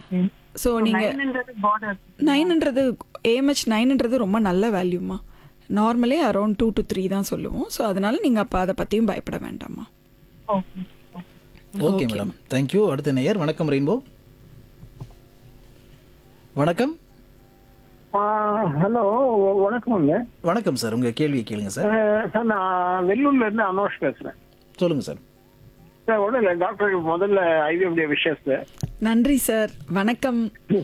Okay so நீங்கள் நைன்ன்றது border நைன்ன்றது AMH நைன்ன்றது ரொம்ப நல்ல வேல்யூமா நார்மலே அரௌண்ட் டூ டு த்ரீ தான் சொல்லுவோம் ஸோ அதனால நீங்கள் அப்போ அதை பற்றியும் பயப்பட வேண்டாம்மா ஓகே ஓகே மேடம் தேங்க்யூ அடுத்த நேயர் வணக்கம் ரெயின்போ வணக்கம் ஹலோ வணக்கம்ங்க வணக்கம் சார் உங்க கேள்வியை கேளுங்க சார் அஹ் சார் நான் வெள்ளூர்ல இருந்து அனோஷ் பேசுறேன் சொல்லுங்க சார் சார் ஒன்றும் இல்லை டாக்டருக்கு முதல்ல ஐவிஎம்டைய விஷஸ் நன்றி சார் வணக்கம்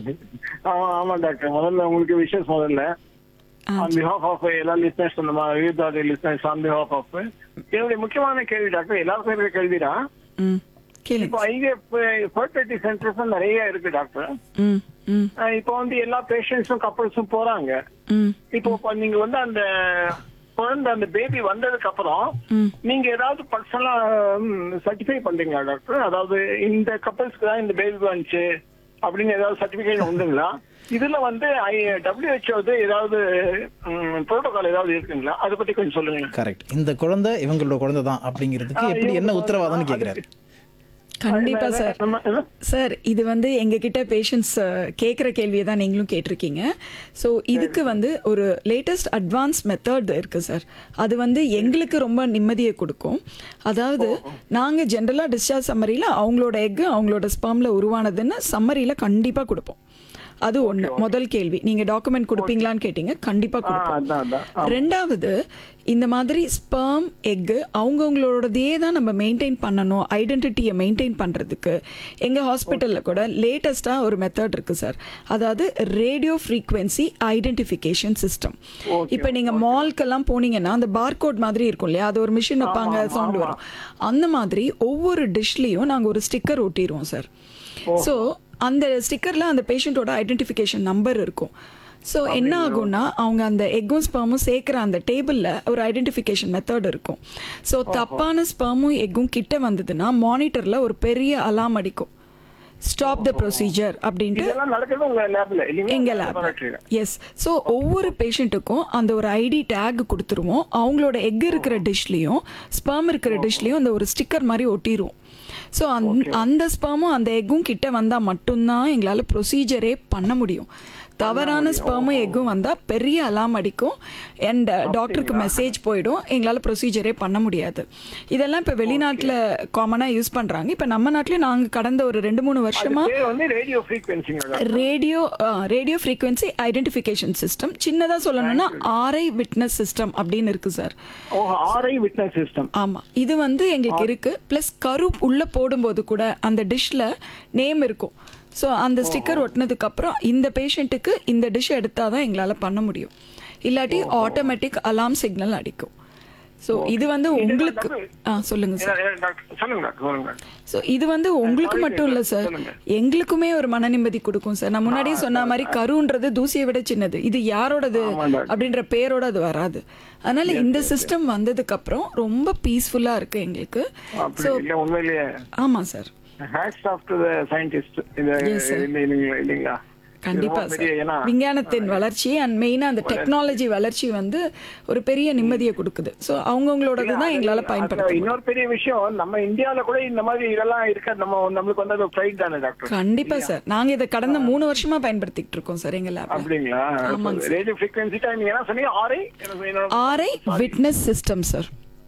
ஆமா ஆமா டாக்டர் முதல்ல உங்களுக்கு விஷஸ் முதல்ல ஆ, ஆன் பிஹாஃப் ஆஃப் எல்லா லிஸ்னர்ஸ் அந்த மாதிரி youth listeners on behalf of என்னுடைய முக்கியமான கேள்வி டாக்டர் எல்லாருக்கும் இருக்கிற கேள்விதான் ம் கேளுங்க இப்போ ஐவிஎஃப் ஃபர்டிலிட்டி சென்டர்ஸ் நிறைய இருக்கு டாக்டர் ம் ம் அஹ் இப்போ வந்து எல்லா பேஷண்ட்ஸும் கப்பல்ஸும் போறாங்க ம் இப்போ இப்ப நீங்க வந்து அந்த குழந்தை அந்த பேபி வந்ததுக்கு அப்புறம் ம் நீங்க ஏதாவது பர்சனலா சர்டிஃபை பண்றீங்களா டாக்டர் அதாவது இந்த கப்பல்ஸ்க்கு தான் இந்த பேபி வந்துச்சு அப்படின்னு ஏதாவது சர்டிபிகேட் உண்டுங்களா இதுல வந்து டபிள்யூஹெச்ஓ ஏதாவது புரோட்டோகால் ஏதாவது இருக்குங்களா அதை பத்தி கொஞ்சம் சொல்லுங்க கரெக்ட் இந்த குழந்தை இவங்களோட குழந்தை தான் அப்படிங்கிறதுக்கு எப்படி என்ன உத்தரவாதம்னு கேட்குறாரு கண்டிப்பா சார் நம்ம என்ன? சார் இது வந்து எங்ககிட்ட பேஷண்ட்ஸ் கேட்குற கேள்வியை தான் நீங்களும் கேட்டிருக்கீங்க ஸோ இதுக்கு வந்து ஒரு லேட்டஸ்ட் அட்வான்ஸ் மெத்தட் இருக்கு சார் அது வந்து எங்களுக்கு ரொம்ப நிம்மதியை கொடுக்கும் அதாவது நாங்கள் ஜென்ரலாக டிஸ்சார்ஜ் சம்மரியில் அவங்களோட எக்கு அவங்களோட ஸ்பெர்மில் உருவானதுன்னு சம்மரியில் கண்டிப்பாக கொடுப்போம் அது ஒன்று முதல் கேள்வி நீங்கள் டாக்குமெண்ட் கொடுப்பீங்களான்னு கேட்டீங்க கண்டிப்பாக ஆ, கொடுப்போம் அதான் அதான் ரெண்டாவது இந்த மாதிரி ஸ்பெர்ம் எக்கு அவங்கவுங்களோடதே தான் நம்ம மெயின்டைன் பண்ணணும் ஐடென்டிட்டியை மெயின்டைன் பண்ணுறதுக்கு எங்கள் ஹாஸ்பிட்டலில் கூட லேட்டஸ்ட்டாக ஒரு மெத்தட் இருக்குது சார் அதாவது ரேடியோ ஃப்ரீக்வன்சி ஐடென்டிஃபிகேஷன் சிஸ்டம் இப்போ நீங்கள் மால்க்கெல்லாம் போனீங்கன்னா அந்த பார்கோட் மாதிரி இருக்கும் இல்லையா அது ஒரு மிஷின் வைப்பாங்க சவுண்ட் வரும் அந்த மாதிரி ஒவ்வொரு டிஷ்லேயும் நாங்கள் ஒரு ஸ்டிக்கர் ஒட்டிடுவோம் சார் ஸோ அந்த ஸ்டிக்கரில் அந்த பேஷண்ட்டோட ஐடென்டிஃபிகேஷன் நம்பர் இருக்கும் ஸோ என்ன ஆகும்னா அவங்க அந்த எக்கும் ஸ்பெர்மும் சேர்க்குற அந்த டேபிளில் ஒரு ஐடென்டிஃபிகேஷன் மெத்தட் இருக்கும் ஸோ தப்பான ஸ்பெர்மும் எக்கும் கிட்ட வந்ததுன்னா மானிட்டரில் ஒரு பெரிய அலாம் அடிக்கும் ஸ்டாப் த ப்ரொசீஜர் அப்படின்ட்டு இதெல்லாம் நடக்குது உங்க லேப்ல எங்க லேப் எஸ் ஸோ ஒவ்வொரு பேஷண்ட்டுக்கும் அந்த ஒரு ஐடி டேக் கொடுத்துருவோம் அவங்களோட எக் இருக்கிற டிஷ்லேயும் ஸ்பெர்ம் இருக்கிற டிஷ்லேயும் அந்த ஒரு ஸ்டிக்கர் மாதிரி ஒட்டிடுவோம் ஸோ அந் அந்த ஸ்பெர்மும் அந்த எக்கும் கிட்ட வந்தால் மட்டும்தான் எங்களால் ப்ரொசீஜரே பண்ண முடியும் தவறான ஸ்பெர்மும் எக்கும் வந்தால் பெரிய அலாம் அடிக்கும் அண்ட் டாக்டருக்கு மெசேஜ் போயிடும் எங்களால் ப்ரொசீஜரே பண்ண முடியாது இதெல்லாம் இப்போ வெளிநாட்டில் காமனாக யூஸ் பண்ணுறாங்க இப்போ நம்ம நாட்டிலேயும் நாங்கள் கடந்த ஒரு ரெண்டு மூணு வருஷமாக பேர் வந்து ரேடியோ ஃப்ரீக்வன்சிங்க radio radio frequency identification system சின்னதாக சொல்லணும்னா ஆர்ஐ விட்னஸ் சிஸ்டம் அப்படின்னு இருக்கு sir oh RI witness system ஆமாம் இது வந்து எங்களுக்கு இருக்கு ப்ளஸ் கரு உள்ளே போடும்போது கூட அந்த டிஷ்ல நேம் இருக்கும் ஸோ அந்த ஸ்டிக்கர் ஒட்டினதுக்கு அப்புறம் இந்த பேஷண்ட்டுக்கு இந்த டிஷ் எடுத்தால் தான் எங்களால் பண்ண முடியும் இல்லாட்டி ஆட்டோமேட்டிக் அலாம் சிக்னல் அடிக்கும் ஸோ இது வந்து உங்களுக்கு ஆ சொல்லுங்க சார் டாக்டர் சொல்லுங்க டாக்டர் சொல்லுங்க டாக்டர். ஸோ இது வந்து உங்களுக்கு sorry மட்டும் இல்லை சார் சொல்லுங்க. எங்களுக்குமே ஒரு மன நிம்மதி கொடுக்கும் சார் நான் முன்னாடியே சொன்ன மாதிரி கருன்றது தூசியை விட சின்னது இது யாரோடது ஆமா, டாக்டர். அப்படின்ற பேரோட அது வராது அதனால இந்த சிஸ்டம் வந்ததுக்கு அப்புறம் ரொம்ப பீஸ்ஃபுல்லா இருக்கு எங்களுக்கு அப்படி இல்ல உண்மையிலேயே ஆமா sir hats off to the scientist இந்த Yes, sir. இல்ல- இல்லைங்களா இல்லைங்களா கண்டிப்பா இது ரொம்ப சார் பெரிய ஏன்னா விஞ்ஞானத்தின் வளர்ச்சி அண்ட் மெயினா அந்த டெக்னாலஜி வளர்ச்சி வந்து ஒரு பெரிய நிம்மதியை கொடுக்குது ஸோ அவங்கவுங்களோடது தான் எங்களால அது பயன்படுத்த முடியும். இன்னொரு பெரிய விஷயம் நம்ம இந்தியால கூட இந்த மாதிரி இதெல்லாம் இருக்க நம்ம நம்மளுக்கு வந்து அது ப்ரைட் தானே டாக்டர் கண்டிப்பா சார் நாங்க இதை கடந்த மூணு வருஷமா பயன்படுத்திட்டு இருக்கோம் சார் எங்க லேப்ல அப்படிங்களா ஆமாங்க ரேடியோ ஃப்ரீக்வன்சி நீங்க என்ன சொன்னீங்க RI RI witness system sir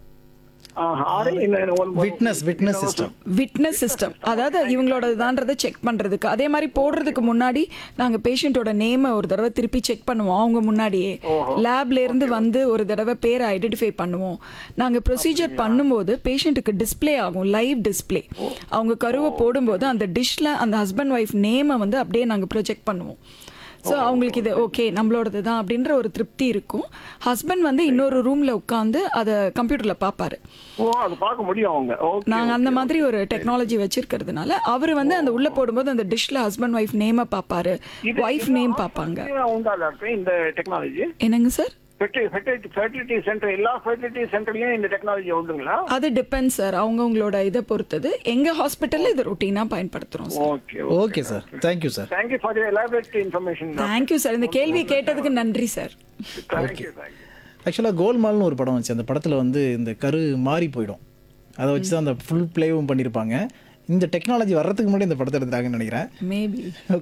RI witness witness system witness system அதாவது இவங்களோடதான்றதை செக் பண்றதுக்கு அதே மாதிரி போடுறதுக்கு முன்னாடி நாங்க பேஷண்ட்டோட நேமை ஒரு தடவை திருப்பி செக் பண்ணுவோம் அவங்க முன்னாடியே லேப்ல இருந்து வந்து ஒரு தடவை பேரை ஐடென்டிஃபை பண்ணுவோம் நாங்க ப்ரொசீஜர் பண்ணும்போது பேஷண்ட்டுக்கு டிஸ்ப்ளே ஆகும் லைவ் டிஸ்ப்ளே அவங்க கருவை போடும்போது அந்த டிஷ்ல அந்த ஹஸ்பண்ட் ஒய்ஃப் நேமை வந்து அப்படியே நாங்க ப்ரொஜெக்ட் பண்ணுவோம் ஸோ அவங்களுக்கு இது ஓகே நம்மளோடது தான் அப்படின்ற ஒரு திருப்தி இருக்கும் ஹஸ்பண்ட் வந்து இன்னொரு ரூம்ல உட்காந்து அதை கம்ப்யூட்டர்ல பார்ப்பாரு ஓ அது பார்க்க முடியும் அவங்க ஓகே நாங்க அந்த மாதிரி ஒரு டெக்னாலஜி வச்சிருக்கிறதுனால அவர் வந்து அந்த உள்ள போடும்போது அந்த டிஷ்ல ஹஸ்பண்ட் ஒய்ஃப் நேம பாப்பாரு ஒய்ஃப் நேம் பார்ப்பாங்க உண்டா டாக்டர் இந்த டெக்னாலஜி என்னங்க சார் ஃபெர்டிலிட்டி சென்டர் எல்லா ஃபெர்டிலிட்டி சென்டர்லயும் இந்த டெக்னாலஜி உண்டுங்களா அது டிபெண்ட்ஸ் சார் அவங்கவுங்களோட இதை பொறுத்தது எங்க ஹாஸ்பிட்டல்ல இது ரொட்டீனா பயன்படுத்துறோம் sir okay okay sir thank you sir thank you for your elaborate information thank you sir இந்த கேள்வியை கேட்டதுக்கு நன்றி சார் தேங்க்யூ தேங்க்யூ ஆக்சுவலாக கோல்மால்னு ஒரு படம் வந்துச்சு அந்த படத்தில் வந்து இந்த கரு மாறி போயிடும் அதை வச்சு தான் அந்த ஃபுல் ப்ளேவும் பண்ணியிருப்பாங்க இந்த டெக்னாலஜி வர்றதுக்கு முன்னாடி இந்த படத்தை எடுத்தாங்கன்னு நினைக்கிறேன் மேபி